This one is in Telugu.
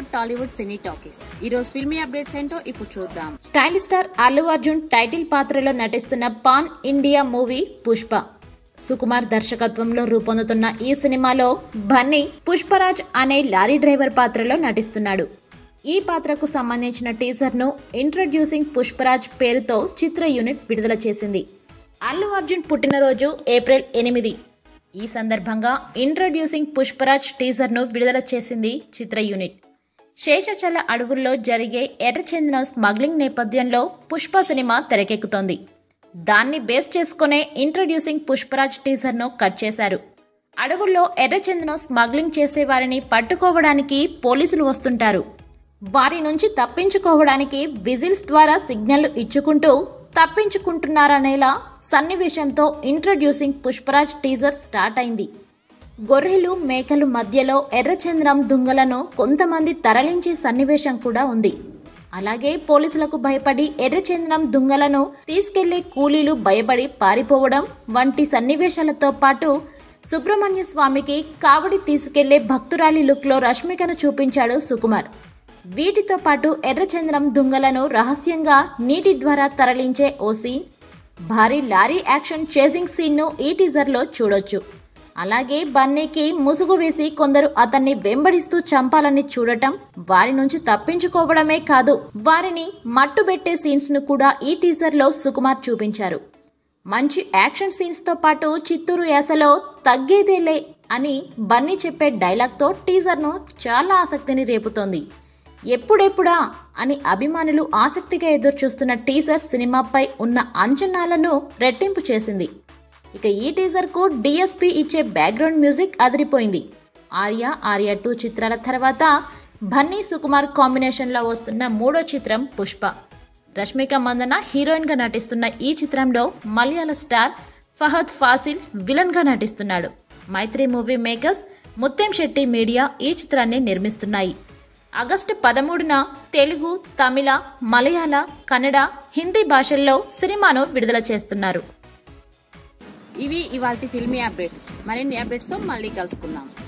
బాలీవుడ్ టాలీవుడ్ సినీ టాకీస్ ఈ రోజు ఫిల్మీ అప్డేట్స్ ఏంటో ఇప్పుడు చూద్దాం stylish star Allu Arjun title పాత్రలో నటిస్తున్న pan India movie Pushpa Sukumar దర్శకత్వంలో రూపొందుతున్న ఈ సినిమాలో బన్నీ పుష్పరాజ్ అనే లారీ డ్రైవర్ పాత్రలో నటిస్తున్నాడు ఈ పాత్రకు సంబంధించిన టీజర్ను ఇంట్రడ్యూసింగ్ పుష్పరాజ్ పేరుతో చిత్ర యూనిట్ విడుదల చేసింది అల్లు అర్జున్ పుట్టినరోజు ఏప్రిల్ ఎనిమిది ఈ సందర్భంగా ఇంట్రడ్యూసింగ్ పుష్పరాజ్ టీజర్ను విడుదల చేసింది చిత్ర యూనిట్ శేషచల అడవుల్లో జరిగే ఎర్రచందన స్మగ్లింగ్ నేపథ్యంలో పుష్ప సినిమా తెరకెక్కుతోంది దాన్ని బేస్ చేసుకునే ఇంట్రడ్యూసింగ్ పుష్పరాజ్ టీజర్ను కట్ చేశారు అడవుల్లో ఎర్రచందనం స్మగ్లింగ్ చేసేవారిని పట్టుకోవడానికి పోలీసులు వస్తుంటారు వారి నుంచి తప్పించుకోవడానికి విజిల్స్ ద్వారా సిగ్నల్ ఇచ్చుకుంటూ తప్పించుకుంటున్నారనేలా సన్నివేశంతో ఇంట్రడ్యూసింగ్ పుష్పరాజ్ టీజర్ స్టార్ట్ అయింది గొర్రెలు మేకలు మధ్యలో ఎర్రచంద్రం దుంగలను కొంతమంది తరలించే సన్నివేశం కూడా ఉంది అలాగే పోలీసులకు భయపడి ఎర్రచంద్రం దుంగలను తీసుకెళ్లే కూలీలు భయపడి పారిపోవడం వంటి సన్నివేశాలతో పాటు సుబ్రహ్మణ్య స్వామికి కావడి తీసుకెళ్లే భక్తురాలి లుక్లో రష్మికను చూపించాడు సుకుమార్ వీటితో పాటు ఎర్రచంద్రం దుంగలను రహస్యంగా నీటి ద్వారా తరలించే ఓ సీన్ భారీ లారీ యాక్షన్ చేసింగ్ సీన్ను ఈ టీజర్లో చూడొచ్చు అలాగే బన్నీకి ముసుగు వేసి కొందరు అతన్ని వెంబడిస్తూ చంపాలని చూడటం వారి నుంచి తప్పించుకోవడమే కాదు వారిని మట్టుబెట్టే సీన్స్ ను కూడా ఈ టీజర్లో సుకుమార్ చూపించారు మంచి యాక్షన్ సీన్స్ తో పాటు చిత్తూరు యాసలో తగ్గేదేలే అని బన్నీ చెప్పే డైలాగ్తో టీజర్ను చాలా ఆసక్తిని రేపుతోంది ఎప్పుడెప్పుడా అని అభిమానులు ఆసక్తిగా ఎదురుచూస్తున్న టీజర్ సినిమాపై ఉన్న అంచనాలను రెట్టింపు చేసింది ఇక ఈ టీజర్కు డిఎస్పి ఇచ్చే బ్యాక్గ్రౌండ్ మ్యూజిక్ అదిరిపోయింది ఆర్య ఆర్య టూ చిత్రాల తర్వాత బన్నీ సుకుమార్ కాంబినేషన్లో వస్తున్న మూడో చిత్రం పుష్ప రష్మిక మందన హీరోయిన్గా నటిస్తున్న ఈ చిత్రంలో మలయాళ స్టార్ ఫహద్ ఫాసిల్ విలన్గా నటిస్తున్నాడు Mythri movie makers Muttam Shetty media ఈ చిత్రాన్ని నిర్మిస్తున్నాయి ఆగస్టు పదమూడున తెలుగు తమిళ మలయాళ కన్నడ హిందీ భాషల్లో సినిమాను విడుదల చేస్తున్నారు ఇవి ఇవాల్టి ఫిల్మీ అప్డేట్స్ మరిన్ని అప్డేట్స్ తో మళ్ళీ కలుసుకుందాం